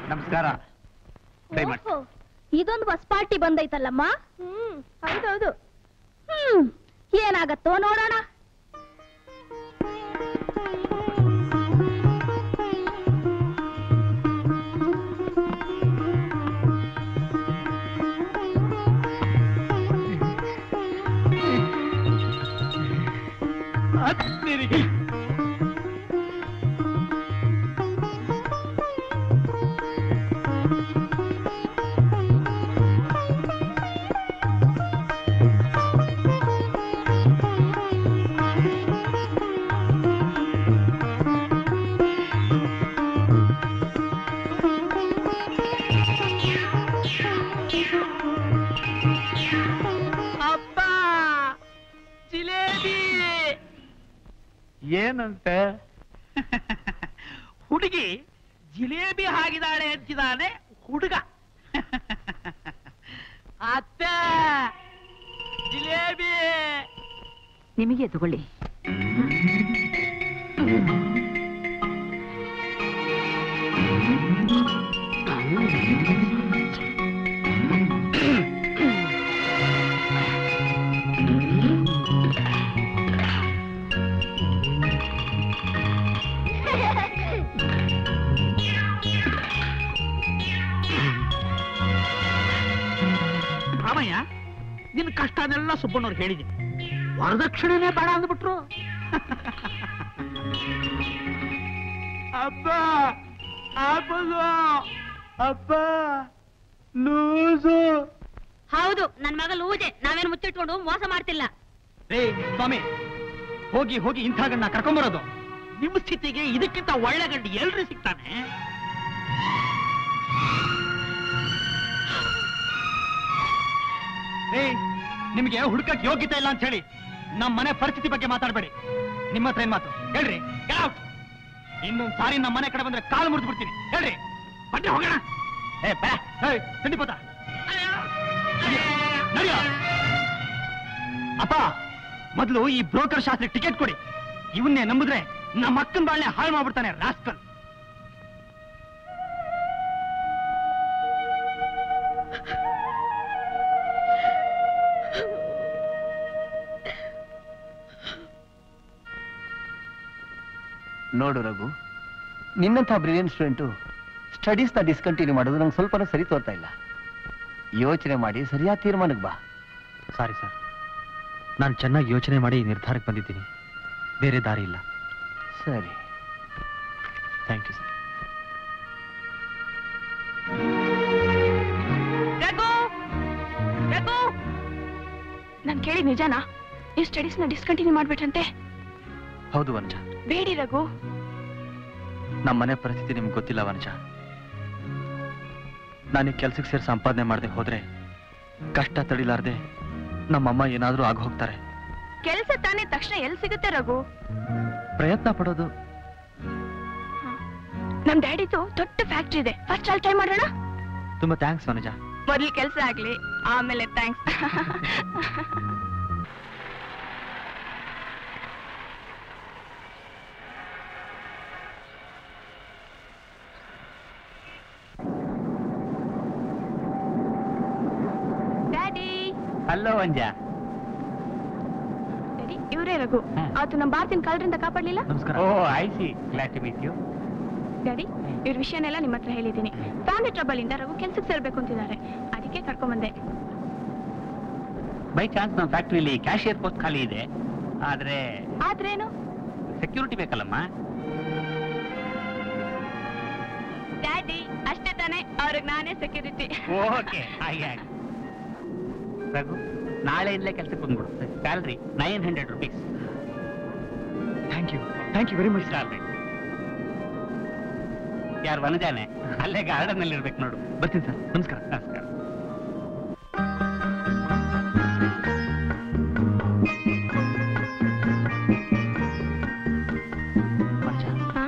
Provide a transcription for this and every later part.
ನಮಸ್ಕಾರ ದಯಮಾಡಿ ಓಹೋ, ಇದೊಂದು ಬಸ್ ಪಾರ್ಟಿ ಬಂದೈತಲ್ಲಮ್ಮ ಹ್ಮ್ ಹೌದೌದು ಹ್ಮ್ ಏನಾಗತ್ತೋ ನೋಡೋಣ ಹತ್ತಿರಿಗೆ ಅಪ್ಪ ಜಿಲೇಬಿ ಏನಂತೆ ಹುಡುಗಿ ಜಿಲೇಬಿ ಹಾಗಿದ್ದಾಳೆ ಅಂತಿದ್ದಾನೆ ಹುಡುಗ ಅತ್ತೆ ಜಿಲೇಬಿ ನಿಮಗೆ ತಗೊಳ್ಳಿ ರಾಮಯ್ಯ ನಿನ್ ಕಷ್ಟನೆಲ್ಲ ಸುಬ್ಬಣ್ಣವ್ರು ಹೇಳಿದ್ದೀನಿ ವರದಕ್ಷಿಣೆನೇ ಬೇಡ ಅಂದ್ಬಿಟ್ರು ಅಪ್ಪ ಆಪಲು ಅಪ್ಪ ಲೂಸು ಹೌದು ನನ್ ಮಗ ಲೂಜೆ ನಾವೇನು ಮುಚ್ಚಿಟ್ಕೊಂಡು ಮೋಸ ಮಾಡ್ತಿಲ್ಲ ರೇ ಸ್ವಾಮಿ ಹೋಗಿ ಹೋಗಿ ಇಂಥ ಗಣ್ಣ ಕರ್ಕೊಂಬರೋದು ನಿಮ್ಮ ಸ್ಥಿತಿಗೆ ಇದಕ್ಕಿಂತ ಒಳ್ಳೆ ಗಂಡು ಎಲ್ರಿ ಸಿಗ್ತಾನೆ ರೇ ನಿಮಗೆ ಹುಡುಕಕ್ ಯೋಗ್ಯತೆ ಇಲ್ಲ ಅಂತ ಹೇಳಿ ನಮ್ಮ ಮನೆ ಪರಿಸ್ಥಿತಿ ಬಗ್ಗೆ ಮಾತಾಡಬೇಡಿ ನಿಮ್ಮ ಹತ್ರ ಏನ್ ಮಾತು ಹೇಳ್ರಿ get out. ಇನ್ನೊಂದ್ ಸಾರಿ ನಮ್ಮ ಮನೆ ಕಡೆ ಬಂದ್ರೆ ಕಾಲು ಮುರಿದು ಬಿಡ್ತೀನಿ ಹೇಳ್ರಿ ಬನ್ನಿ ಹೋಗೋಣ ಏ ಬಾ ಏಯ್ ತಿಂಡಿಪೋತ ನಡಿಯೋ ಅಪ್ಪ ಮೊದಲು ಈ ಬ್ರೋಕರ್ ಶಾಸ್ತ್ರಿ ಟಿಕೆಟ್ ಕೊಡಿ ಇವನ್ನೇ ನಂಬಿದ್ರೆ ನಮ್ಮ ಅಕ್ಕನ ಬಾಳ್ನೆ ಹಾಳು ಮಾಡ್ಬಿಡ್ತಾನೆ ರಾಸ್ಕಲ್ ನೋಡು ರಘು ನಿನ್ನಂಥ ಬ್ರಿಲಿಯಂಟ್ ಸ್ಟೂಡೆಂಟು ಸ್ಟಡೀಸ್ನ ಡಿಸ್ಕಂಟಿನ್ಯೂ ಮಾಡೋದು ನಂಗೆ ಸ್ವಲ್ಪನೂ ಸರಿ ತೋರ್ತಾ ಇಲ್ಲ ಯೋಚನೆ ಮಾಡಿ ಸರಿಯಾದ ತೀರ್ಮಾನಕ್ಕೆ ಬಾ ಸಾರಿ ಸರ್ ನಾನು ಚೆನ್ನಾಗಿ ಯೋಚನೆ ಮಾಡಿ ಈ ನಿರ್ಧಾರಕ್ಕೆ ಬಂದಿದ್ದೀನಿ ಬೇರೆ ದಾರಿ ಇಲ್ಲ ಸರಿ thank you sir Raghu Raghu ನಾನ್ ಕೇಳಿ ನಿಜಾನಾ ಈ ಸ್ಟಡೀಸ್ನ ಡಿಸ್ಕಂಟಿನ್ಯೂ ಮಾಡ್ಬಿಟ್ರಂತೆ ಹೌದು ವನಜ ಬೇಡಿ ರಘು ನಮ್ಮ ಮನೆ ಪರಿಸ್ಥಿತಿ ನಿಮ್ಗೆ ಗೊತ್ತಿಲ್ಲ ವನಜ ನಾನು ಕೆಲ್ಸಕ್ಕೆ ಸೇರಿ ಸಂಪಾದನೆ ಮಾಡದೆ ಹೋದ್ರೆ ಕಷ್ಟ ತಡಿಲಾರ್ದೆ ನಮ್ಮಮ್ಮ ಏನಾದ್ರೂ ಆಗ ಹೋಗ್ತಾರೆ ಕೆಲ್ಸ ತಾನೇ ತಕ್ಷಣ ಎಲ್ಲಿ ಸಿಗುತ್ತೆ ರಘು ಪ್ರಯತ್ನ ಪಡೋದು ನಮ್ ಡ್ಯಾಡಿದು ದೊಡ್ಡ ಫ್ಯಾಕ್ಟ್ರಿ ಇದೆ ಫಸ್ಟ್ ಅಲ್ಲಿ ಟ್ರೈ ಮಾಡೋಣ ತುಂಬಾ ಥ್ಯಾಂಕ್ಸ್ ವನಜ ಮೊದ್ಲು ಕೆಲ್ಸ ಆಗ್ಲಿ ಆಮೇಲೆ ಥ್ಯಾಂಕ್ಸ್ ಡ್ಯಾಡಿ ಹಲೋ ವಂಜ ಡ್ಯಾಡಿ ಇವರೇ ರಘು ಹಾ. ಅವತ್ತು ನಮ್ಮ ಭಾರತಿನ ಕಳ್ಳರಿಂದ ಕಾಪಾಡ್ಲಿಲ್ಲ ನಮಸ್ಕಾರ ಓ I C glad to meet you daddy ಇವ್ರ ವಿಷಯನೆಲ್ಲ ನಿಮ್ಮ ಹತ್ರ ಹೇಳಿದ್ದೀನಿ ಫ್ಯಾಮಿಲಿ ಟ್ರಬಲ್ ಇಂದ ರಘು ಕೆಲ್ಸಕ್ಕೆ ಸೇರ್ಬೇಕು ಅಂತಿದ್ದಾರೆ ಅದಕ್ಕೆ ಕರ್ಕೊಂಬಂದೆ ಬೈ ಚಾನ್ಸ್ ನಮ್ಮ ಫ್ಯಾಕ್ಟ್ರಿಲಿ ಕ್ಯಾಶಿಯರ್ ಪೋಸ್ಟ್ ಖಾಲಿ ಇದೆ ಆದ್ರೆ ಆದ್ರೇನು ಸೆಕ್ಯೂರಿಟಿ ಬೇಕಲ್ಲಮ್ಮ ಡ್ಯಾಡಿ ಅಷ್ಟೇ ತಾನೇ ಅವ್ರಿಗೆ ನಾನೇ ಸೆಕ್ಯೂರಿಟಿ ಓಕೆ ಹಾಗೆ ಹಾಗೆ ರಘು ನಾಳೆಯಿಂದಲೇ ಕೆಲಸಕ್ಕೆ ಬಂದ್ಬಿಡು salary nine hundred rupees thank you thank you very much salary ಯಾರು ವನಜಾನೆ ಅಲ್ಲೇ ಗಾರ್ಡನ್ ಅಲ್ಲಿ ಇರ್ಬೇಕು ನೋಡು ಬರ್ತೀನಿ ಸರ್ ನಮಸ್ಕಾರ ನಮಸ್ಕಾರ ವಂಜ ಹಾ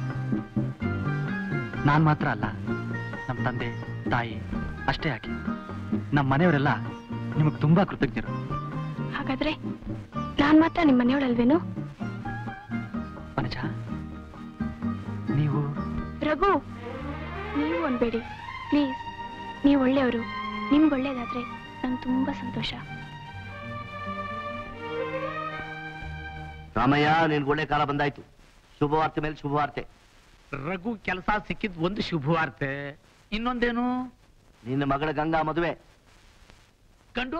ನಾನ್ ಮಾತ್ರ ಅಲ್ಲ ನಮ್ಮ ತಂದೆ ತಾಯಿ ಅಷ್ಟೇ ಯಾಕೆ ನಮ್ಮ ಮನೆಯವರೆಲ್ಲ ನಿಮಗೆ ತುಂಬಾ ಕೃತಜ್ಞರು ಹಾಗಾದ್ರೆ ನಾನ್ ಮಾತ್ರ ನಿಮ್ಮ ಮನೆಯವಳಲ್ವೇನು ವನಜ ನೀವು ರಘು ನೀವು ಅನ್ಬೇಡಿ ಪ್ಲೀಸ್ ನೀವು ಒಳ್ಳೆಯವರು ನಿಮ್ಗೆ ಒಳ್ಳೇದಾದ್ರೆ ನಂಗೆ ತುಂಬಾ ಸಂತೋಷ ರಾಮಯ್ಯ ನಿನ್ಗೆ ಒಳ್ಳೆ ಕಾಲ ಬಂದಾಯ್ತು ಶುಭವಾರ್ತೆ ಮೇಲೆ ಶುಭವಾರ್ತೆ ರಘು ಕೆಲಸ ಸಿಕ್ಕಿದ್ ಒಂದು ಶುಭವಾರ್ತೆ ಇನ್ನೊಂದೇನು ನಿನ್ನ ಮಗಳ ಗಂಗಾ ಮದುವೆ ಕಂಡು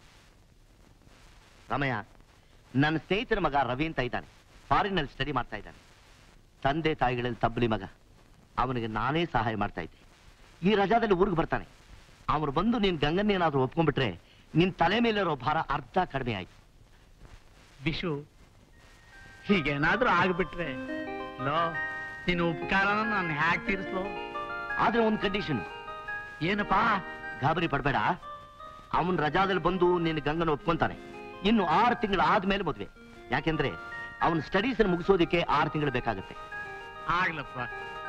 ರಾಮಯ್ಯ ನನ್ನ ಸ್ನೇಹಿತರ ಮಗ ರವಿ ಅಂತ ಇದ್ದಾನೆ ಫಾರಿನ್ನಲ್ಲಿ ಸ್ಟಡಿ ಮಾಡ್ತಾ ಇದ್ದಾನೆ ತಂದೆ ತಾಯಿಗಳಲ್ಲಿ ತಬ್ಬಲಿ ಮಗ ಅವನಿಗೆ ನಾನೇ ಸಹಾಯ ಮಾಡ್ತಾ ಇದ್ದೆ ಈ ರಜಾದಲ್ಲಿ ಊರಿಗೆ ಬರ್ತಾನೆ ಅವನು ಬಂದು ನೀನ್ ಗಂಗನ್ನೇನಾದ್ರೂ ಒಪ್ಕೊಂಡ್ಬಿಟ್ರೆ ನಿನ್ ತಲೆ ಮೇಲಿರೋ ಭಾರ ಅರ್ಧ ಕಡಿಮೆ ಆಯ್ತು ವಿಶು ಹೀಗೇನಾದ್ರೂ ಆಗ್ಬಿಟ್ರೆ ಲೋ ನಿನ್ನ ಉಪಕಾರನ ನಾನು ಹ್ಯಾಕ್ ತೀರಿಸ್ಲೋ ಆದ್ರೆ ಒಂದು ಕಂಡೀಷನ್ ಏನಪ್ಪಾ ಗಾಬರಿ ಪಡಬೇಡ ಅವನ್ ರಜಾದಲ್ಲಿ ಬಂದು ನಿನ್ನ ಗಂಗನ ಒಪ್ಕೊಂತಾನೆ ಇನ್ನು ಆರು ತಿಂಗಳು ಆದ್ಮೇಲೆ ಮದುವೆ ಯಾಕೆಂದ್ರೆ ಅವನ ಸ್ಟಡೀಸ್ ಮುಗಿಸೋದಕ್ಕೆ ಆರು ತಿಂಗಳು ಬೇಕಾಗುತ್ತೆ ಆಗ್ಲಪ್ಪ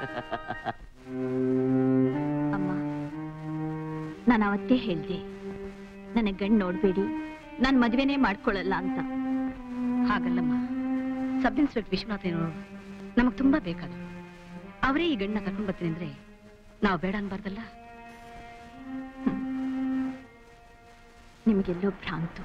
ಅಮ್ಮ ನಾನು ಅವತ್ತೇ ಹೇಳ್ದೆ ನನಗೆ ಗಂಡು ನೋಡ್ಬೇಡಿ ನಾನು ಮದುವೆನೇ ಮಾಡ್ಕೊಳ್ಳಲ್ಲ ಅಂತ ಹಾಗಲ್ಲಮ್ಮ ಸಬ್ ಇನ್ಸ್ಪೆಕ್ಟರ್ ವಿಶ್ವನಾಥ್ ಏನೋರು ನಮಗ್ ತುಂಬಾ ಬೇಕಾದ್ರು ಅವರೇ ಈ ಗಂಡನ್ನ ಕರ್ಕೊಂಡ್ ಬರ್ತೀನಿ ಅಂದ್ರೆ ನಾವು ಬೇಡ ಅನ್ಬಾರ್ದಲ್ಲ ಹ್ಮ್. ನಿಮಗೆಲ್ಲೋ ಭ್ರಾಂತು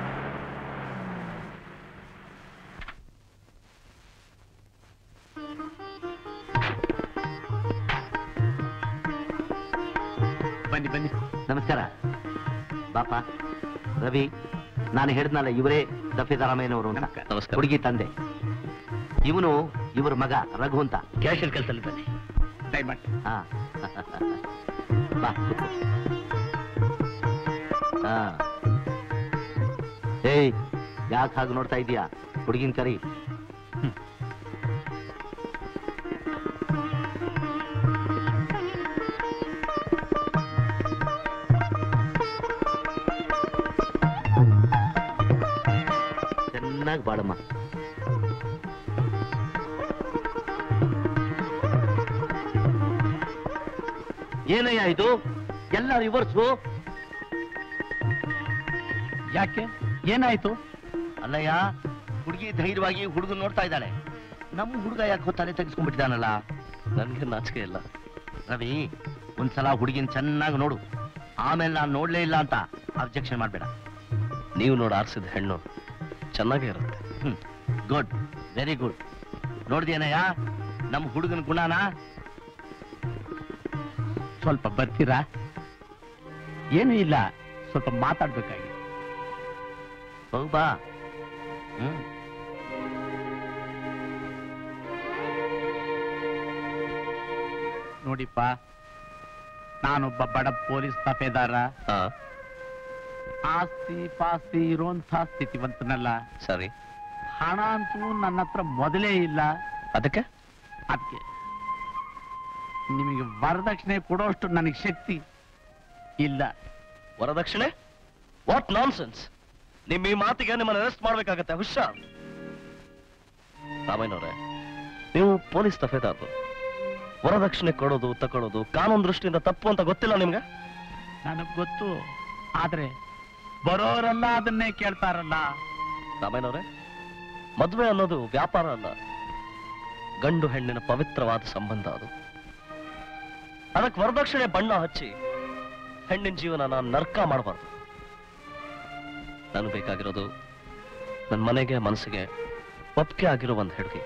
ಬನ್ನಿ ಬನ್ನಿ ನಮಸ್ಕಾರ ಬಾಪ ರವಿ ನಾನು ಹೇಳಿದ್ನಲ್ಲ ಇವರೇ ದಫೇದಾರಾಮಯ್ಯನವರು ಅಂತ ನಮಸ್ಕಾರ. ನಮಸ್ಕಾರ. ಹುಡುಗಿ ತಂದೆ ಇವನು ಇವರ ಮಗ ರಘು ಅಂತ ಕ್ಯಾಶಲ್ ಕೆಲಸದಲ್ಲಿದ್ದಾನೆ ದಯಮಾಡಿ ಹಾ ಬಾ ಕೂತ್ಕೋ. ಹಾ ಏಯ್ ಯಾಕೆ ಹಾಗೆ ನೋಡ್ತಾ ಇದೀಯಾ ಹುಡುಗಿನ ಕರಿ ಚೆನ್ನಾಗಿ ಬಾಡಮ್ಮ ಏನಯ್ಯ ಇದು ಎಲ್ಲ ರಿವರ್ಸು ಯಾಕೆ ಏನಾಯ್ತು ಅಲ್ಲಯ್ಯ ಹುಡುಗಿ ಧೈರ್ಯವಾಗಿ ಹುಡುಗನ್ ನೋಡ್ತಾ ಇದ್ದಾಳೆ ನಮ್ಮ ಹುಡುಗ ಯಾಕೋ ತಲೆ ತೆಗೆಸ್ಕೊಂಡ್ಬಿಟ್ಟಿದ್ದಾನಲ್ಲ ನನ್ಗೆ ನಾಚಿಕೆ ಇಲ್ಲ ರವಿ ಒಂದ್ಸಲ ಹುಡುಗಿನ ಚೆನ್ನಾಗಿ ನೋಡು ಆಮೇಲೆ ನಾನು ನೋಡ್ಲೇ ಇಲ್ಲ ಅಂತ ಅಬ್ಜೆಕ್ಷನ್ ಮಾಡ್ಬೇಡ ನೀವು ನೋಡಿ ಆರಿಸಿದ ಹೆಣ್ಣು ಚೆನ್ನಾಗೇ ಇರುತ್ತೆ ಹ್ಮ್ ಗುಡ್ ವೆರಿ ಗುಡ್ ನೋಡ್ದೇನಯ್ಯ ನಮ್ಮ ಹುಡುಗನ ಗುಣನ ಸ್ವಲ್ಪ ಬರ್ತೀರಾ ಏನೂ ಇಲ್ಲ ಸ್ವಲ್ಪ ಮಾತಾಡ್ಬೇಕಾಗಿ ಹೋಗ್ ಬಾ ಹ್ಮ್ ನೋಡಿಪ್ಪ ನಾನೊಬ್ಬ ಬಡ ಪೊಲೀಸ್ ತಪೇದಾರ ಆಸ್ತಿ ಪಾಸ್ತಿ ಇರೋಂಥ ಸ್ಥಿತಿವಂತನಲ್ಲ ಸರಿ ಹಣ ಅಂತೂ ನನ್ನ ಹತ್ರ ಮೊದಲೇ ಇಲ್ಲ ಅದಕ್ಕೆ ಅದಕ್ಕೆ ನಿಮಗೆ ವರದಕ್ಷಿಣೆ ಕೊಡೋಷ್ಟು ನನಗೆ ಶಕ್ತಿ ಇಲ್ಲ ವರದಕ್ಷಿಣೆ ವಾಟ್ ನಾನ್ ಸೆನ್ಸ್ ನಿಮ್ಮ ಈ ಮಾತಿಗೆ ನಿಮ್ಮನ್ನು ಅರೆಸ್ಟ್ ಮಾಡ್ಬೇಕಾಗತ್ತೆ ಹುಷಾರ್ ರಾಮಯ್ಯನವ್ರೆ ನೀವು ಪೊಲೀಸ್ ತಫೇದಾರರು ವರದಕ್ಷಿಣೆ ಕೊಡೋದು ತಕೊಳ್ಳೋದು ಕಾನೂನು ದೃಷ್ಟಿಯಿಂದ ತಪ್ಪು ಅಂತ ಗೊತ್ತಿಲ್ಲ ನಿಮ್ಗೆ ನನಗ್ ಗೊತ್ತು ಆದ್ರೆ ಬರೋರೆಲ್ಲ ಅದನ್ನೇ ಕೇಳ್ತಾರಲ್ಲ ರಾಮಯ್ಯನವ್ರೆ ಮದುವೆ ಅನ್ನೋದು ವ್ಯಾಪಾರ ಅಲ್ಲ ಗಂಡು ಹೆಣ್ಣಿನ ಪವಿತ್ರವಾದ ಸಂಬಂಧ ಅದು ಅದಕ್ಕೆ ವರದಕ್ಷಿಣೆ ಬಣ್ಣ ಹಚ್ಚಿ ಹೆಣ್ಣಿನ ಜೀವನ ನಾನು ನರ್ಕ ಮಾಡಬಾರ್ದು ನನಗೆ ಬೇಕಾಗಿರೋದು ನನ್ನ ಮನೆಗೆ ಮನಸ್ಸಿಗೆ ಒಪ್ಪಿಗೆ ಆಗಿರೋ ಒಂದು ಹುಡುಗಿ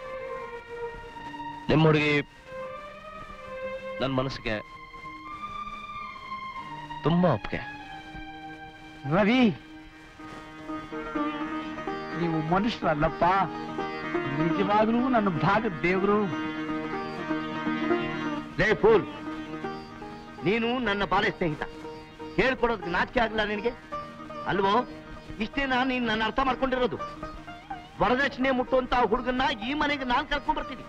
ನಿಮ್ಮ ಹುಡುಗಿ ನನ್ನ ಮನಸ್ಸಿಗೆ ತುಂಬಾ ಒಪ್ಪಿಗೆ ರವಿ ನೀವು ಮನುಷ್ಯರಲ್ಲಪ್ಪ ನಿಜವಾಗ್ಲೂ ನನ್ನ ಭಾಗದ ದೇವ್ರು ಲೇ ಫೂಲ್ ನೀನು ನನ್ನ ಬಾಲ್ಯ ಸ್ನೇಹಿತ ಹೇಳ್ಕೊಡೋದಕ್ಕೆ ನಾಚಿಕೆ ಆಗಲ್ಲ ನಿನಗೆ ಅಲ್ವೋ ಇಷ್ಟೇ ನಾನು ನೀನು ನನ್ನ ಅರ್ಥ ಮಾಡ್ಕೊಂಡಿರೋದು ವರದಕ್ಷಿಣೆ ಮುಟ್ಟುವಂತ ಹುಡುಗನ್ನ ಈ ಮನೆಗೆ ನಾನು ಕರ್ಕೊಂಡ್ ಬರ್ತೀನಿ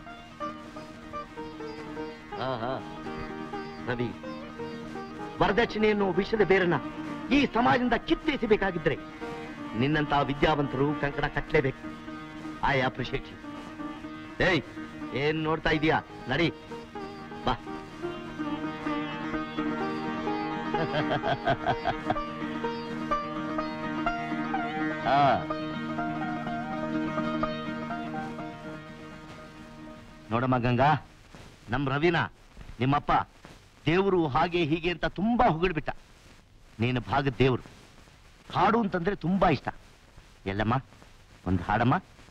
ಹಾ ಹಾ ರವಿ ವರದಕ್ಷಿಣೆ ಎನ್ನುವ ವಿಷಯದ ಬೇರನ್ನ ಈ ಸಮಾಜದಿಂದ ಕಿತ್ತೆಸಬೇಕಾಗಿದ್ರೆ ನಿನ್ನಂತ ವಿದ್ಯಾವಂತರು ಕಂಕಣ ಕಟ್ಟಲೇಬೇಕು ಐ ಅಪ್ರಿಷಿಯೇಟ್ ಏಯ್ ಏನ್ ನೋಡ್ತಾ ಇದೀಯಾ ನಡಿ ಬಾ ಆ. ನೋಡಮ್ಮ ಗಂಗಾ ನಮ್ ರವಿನ ನಿಮ್ಮಪ್ಪ ದೇವರು ಹಾಗೆ ಹೀಗೆ ಅಂತ ತುಂಬಾ ಹೊಗಳ್ಬಿಟ್ಟ ನೀನು ಭಾಗದ ದೇವರು ಹಾಡು ಅಂತಂದ್ರೆ ತುಂಬಾ ಇಷ್ಟ ಎಲ್ಲಮ್ಮ ಒಂದು ಹಾಡಮ್ಮ